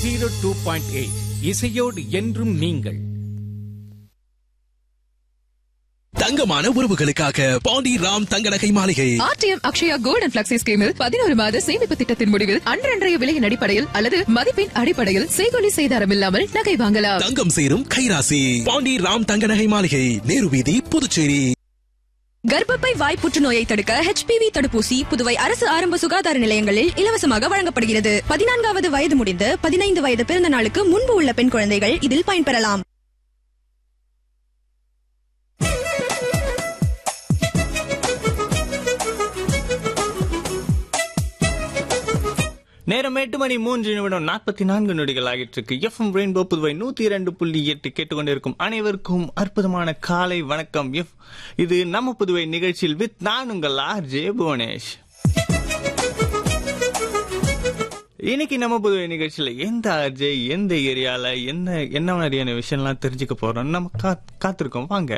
Zero two point eight இசையோடு என்றும் நீங்கள் தங்கமான உறவுகளுக்காக பாண்டி ராம் தங்க நகை மாளிகை RTM Akshaya gold and flexi ஸ்கீமில் பதினோரு மாத சேமிப்பு திட்டத்தின் முடிவில் அன்றன்றைய விலையின் அடிப்படையில் அல்லது மதிப்பின் அடிப்படையில் செய்கொலி செய்தாரம் இல்லாமல் நகை வாங்கலாம் தங்கம் சேரும் கைராசி பாண்டி ராம் தங்க நகை மாளிகை நேரு வீதி புதுச்சேரி கர்ப்பப்பை வாய் புற்றுநோயை தடுக்க ஹெச்பிவி தடுப்பூசி புதுவை அரசு ஆரம்ப சுகாதார நிலையங்களில் இலவசமாக வழங்கப்படுகிறது பதினான்காவது வயது முடிந்து பதினைந்து வயது பிறந்த நாளுக்கு முன்பு உள்ள பெண் குழந்தைகள் இதில் பயன்பெறலாம் நேரம் எட்டு மணி மூன்று நிமிடம் நாற்பத்தி நான்கு நொடிகள் ஆகிட்டு இருக்கு எஃப்எம் ரெயின்போ புதுவை நூத்தி இரண்டு புள்ளி எட்டு கேட்டுக்கொண்டிருக்கும் அனைவருக்கும் அற்புதமான காலை வணக்கம் எஃப் இது நம்ம புதுவை நிகழ்ச்சியில் வித் நான் உங்கள் ஆர் ஜே புவனேஷ் இன்னைக்கு நம்ம புதுவை நிகழ்ச்சியில எந்த ஆர்ஜே எந்த ஏரியால என்ன என்ன மாதிரியான விஷயம்லாம் தெரிஞ்சுக்க போறோம் நம்ம காத்- காத்திருக்கோம் வாங்க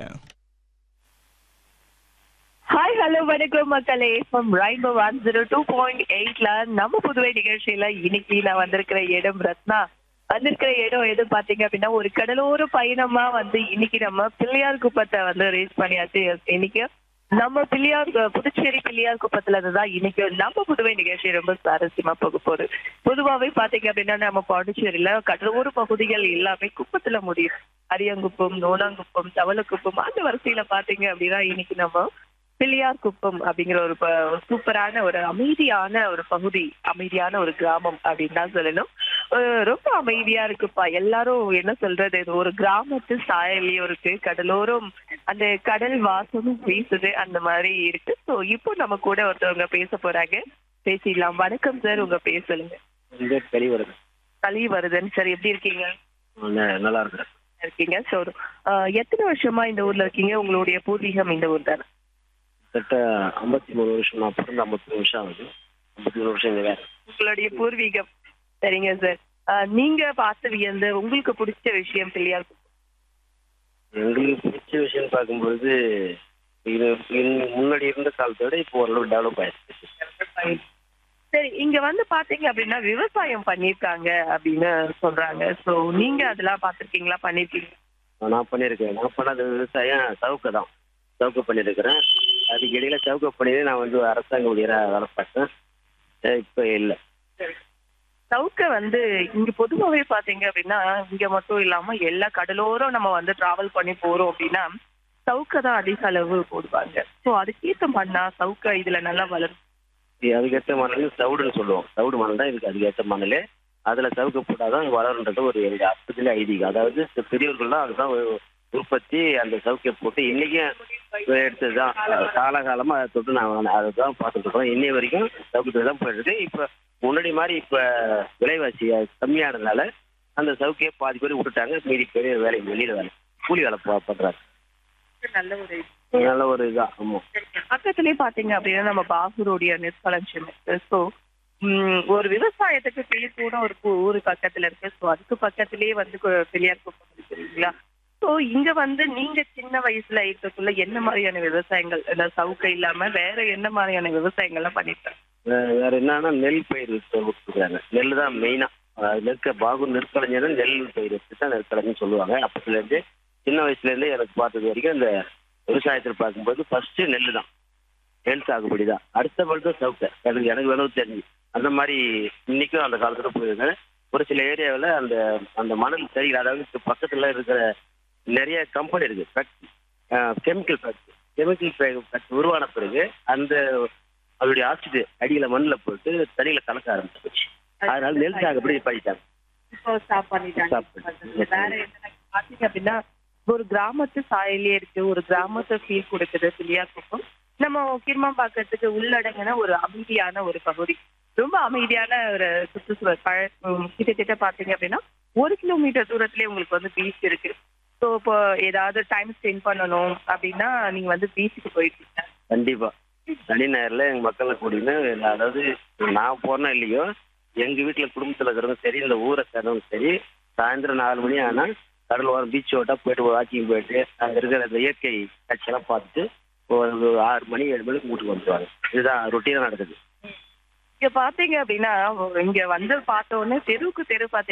ஹாய் ஹலோ வணக்கம் மக்களே from rainbow one zero two point எயிட்ல நம்ம புதுவை நிகழ்ச்சியில இன்னைக்கு நான் வந்திருக்கிற இடம் ரத்னா வந்திருக்கிற இடம் எது பாத்தீங்க அப்படின்னா ஒரு கடலோர பயணமா வந்து இன்னைக்கு நம்ம பிள்ளையார் குப்பத்தை வந்து ரீச் பண்ணியாச்சு இன்னைக்கு நம்ம பிள்ளையார் புதுச்சேரி பிள்ளையார் குப்பத்துல இருந்து தான் இன்னைக்கு நம்ம புதுவை நிகழ்ச்சி ரொம்ப சுவாரஸ்யமா போக போகுது பொதுவாவே பாத்தீங்க அப்படின்னா நம்ம பாண்டிச்சேரியில கடலோர பகுதிகள் எல்லாமே குப்பத்துல முடியும் அரியங்குப்பம் நோனாங்குப்பம் தவளக்குப்பம் அந்த வரிசையில பாத்தீங்க அப்படின்னா இன்னைக்கு நம்ம பிள்ளையார் குப்பம் அப்படிங்கிற ஒரு ப- ஒரு சூப்பரான ஒரு அமைதியான ஒரு பகுதி அமைதியான ஒரு கிராமம் அப்படின்னு தான் சொல்லணும் அஹ் ரொம்ப அமைதியா இருக்குப்பா எல்லாரும் என்ன சொல்றது இது ஒரு கிராமத்து சாயலையும் இருக்கு கடலோரம் அந்த கடல் வாசமும் வீசுது அந்த மாதிரி இருக்கு ஸோ இப்போ நம்ம கூட ஒருத்தவங்க பேச போறாங்க பேசிடலாம் வணக்கம் சார் உங்க பேர் சொல்லுங்க இங்கே வெளிவருது கலிவருதன் சார் எப்படி இருக்கீங்க நல்லா இருக்கிறேன் இருக்கீங்க ஸோ எத்தனை வருஷமா இந்த ஊர்ல இருக்கீங்க உங்களுடைய பூர்வீகம் இந்த ஊர் தானே கிட்ட ஐம்பத்தி மூணு வருஷம் நான் பிறந்த ஐம்பத்தி மூணு வருஷம் ஆகுது ஐம்பத்தி மூணு வருஷம் இங்கே வேற உங்களுடைய பூர்வீகம் சரிங்க சார் அஹ், நீங்க பார்த்து வியந்த உங்களுக்கு பிடிச்ச விஷயம் பிள்ளையார் குப்பம். எங்களுக்கு பிடிச்ச விஷயம் பார்க்கும்பொழுது இது இன்- முன்னாடி இருந்த காலத்தை விட இப்போ ஓரளவு டெவலப் ஆயிடுச்சு சரி இங்க வந்து பாத்தீங்க அப்படின்னா விவசாயம் பண்ணிருக்காங்க அப்படின்னு சொல்றாங்க சோ நீங்க அதெல்லாம் பாத்திருக்கீங்களா பண்ணிருக்கீங்க நான் பண்ணியிருக்கேன் நான் பண்ணது விவசாயம் சவுக்கு தான் சவுக்கு பண்ணியிருக்கிறேன் அதுக்கு இடையில சவுக்கு பண்ணி நான் வந்து அரசாங்க ஊழியராக வேலை பார்த்தேன் அஹ் இப்போ இல்லை சவுக்க வந்து இங்க பொதுவாவே பாத்தீங்க அப்படின்னா இங்க மட்டும் இல்லாம எல்லா கடலோரம் நம்ம வந்து டிராவல் பண்ணி போறோம் அப்படின்னா சவுக்க தான் அதிக அளவு போடுவாங்க சோ அதுக்கேத்த பண்ணா சவுக்க இதுல நல்லா வளரும் இது அதுக்கேற்ற மணல் சவுடுன்னு சொல்லுவோம் சவுடு மணல் தான் இதுக்கு அதுக்கேற்ற மணல் அதில் சவுக்கு போட்டாதான் வளருன்றது ஒரு எங்க அப்பத்துல ஐதீகம் அதாவது பெரியவர்கள்லாம் அதுதான் உ- உற்பத்தி அந்த சவுக்கை போட்டு இன்னைக்கும் எடுத்ததுதான் காலகாலமா அதை தொட்டு நான் அதை தான் பார்த்துட்டு இருக்கோம் இன்னை வரைக்கும் சவுக்கு தான் போயிட்டு இப்போ முன்னாடி மாதிரி இப்போ விலைவாசி கம்மியானதுனால அந்த சவுக்கையை பாதி பேர் விட்டுட்டாங்க மீதி பெரிய வேலை வெளியில வேலை கூலி வேலை பா- பண்றாங்க நல்ல ஒரு நல்ல ஒரு இதான் ஆமாம் பக்கத்திலே பாத்தீங்க அப்படின்னா நம்ம பாகூருடைய நெற்களஞ்சியம் இருக்கு ஸோ ஒரு விவசாயத்துக்கு பேர் கூட ஒரு ஊ- ஊரு பக்கத்துல இருக்கு ஸோ அதுக்கு பக்கத்திலேயே வந்து கு- பிள்ளையார் குப்பம் இருக்கு இல்லைங்களா ஸோ இங்க வந்து நீங்க சின்ன வயசுல இருக்கக்குள்ள என்ன மாதிரியான விவசாயங்கள் இந்த சவுக்கை இல்லாம வேற என்ன மாதிரியான விவசாயங்கள்லாம் பண்ணிருக்காங்க வே- வேற என்னன்னா நெல் பயிர் கொடுக்குறாங்க நெல் தான் மெயினா நெற்க பாகு நெற்கலைஞர் நெல் பயிர் வச்சு தான் நெற்கலைஞர் சொல்லுவாங்க அப்பத்துல இருந்து சின்ன வயசுல இருந்து எனக்கு பார்த்தது வரைக்கும் இந்த விவசாயத்தில் பார்க்கும்போது ஃபர்ஸ்ட் நெல் தான் நெல் சாகுபடி தான் அடுத்த பழுத்தம் சவுக்கை எனக்கு எனக்கு வேணும் தெரிஞ்சு அந்த மாதிரி இன்னைக்கும் அந்த காலத்துல போயிருங்க ஒரு சில ஏரியாவில் அந்த அந்த மணல் சரிகள் அதாவது இப்ப பக்கத்துல இருக்கிற நிறைய கம்பெனி இருக்கு factory chemical factory chemical factory உருவான பிறகு அந்த அதோடைய ஆக்சிடு அடியில மண்ணில் போட்டு தண்ணியில கலக்க ஆரம்பிச்சு அதனால நெல் சாகுபடி பண்ணிட்டாங்க இப்போ ஸ்டாப் பண்ணிட்டாங்க Stop பண்ணிட்டாங்க. வேற என்ன பாத்தீங்க அப்படின்னா ஒரு கிராமத்து சாயலே இருக்கு ஒரு கிராமத்தை ஃபீல் கொடுக்குது பிள்ளையார் குப்பம் நம்ம முக்கியமா பாக்கிறதுக்கு உள்ளடங்கின ஒரு அமைதியான ஒரு பகுதி ரொம்ப அமைதியான ஒரு சுற்றுச்சூழல் பழ உம், கிட்டத்தட்ட பாத்தீங்க அப்படின்னா ஒரு கிலோமீட்டர் தூரத்திலே உங்களுக்கு வந்து பீச் இருக்கு ஸோ இப்போ ஏதாவது டைம் ஸ்பெண்ட் பண்ணணும் அப்படின்னா நீங்க வந்து பீச்சுக்கு போயிட்டீங்க கண்டிப்பா சனி ஞாயிறுல எங்க மக்களை கூட்டின்னு அதாவது நான் போறேனோ இல்லையோ எங்க வீட்டுல குடும்பத்துல இருக்கிறவங்க சரி இந்த ஊரை சேர்ந்தவங்க சரி சாயந்தரம் நாலு மணி ஆனா கடல் ஓரம் பீச் ஓட்டா போயிட்டு வாக்கிங் போயிட்டு அங்க இருக்கிற அந்த இயற்கை காட்சியெல்லாம் பார்த்துட்டு ஒரு ஆறு மணி ஏழு மணிக்கு வீட்டுக்கு வந்துருவாங்க இதுதான் ரொட்டீனா நடக்குது இங்க பாத்தீங்க அப்படின்னா இங்க வந்து பார்த்த உடனே தெருவுக்கு தெரு பாத்தீங்க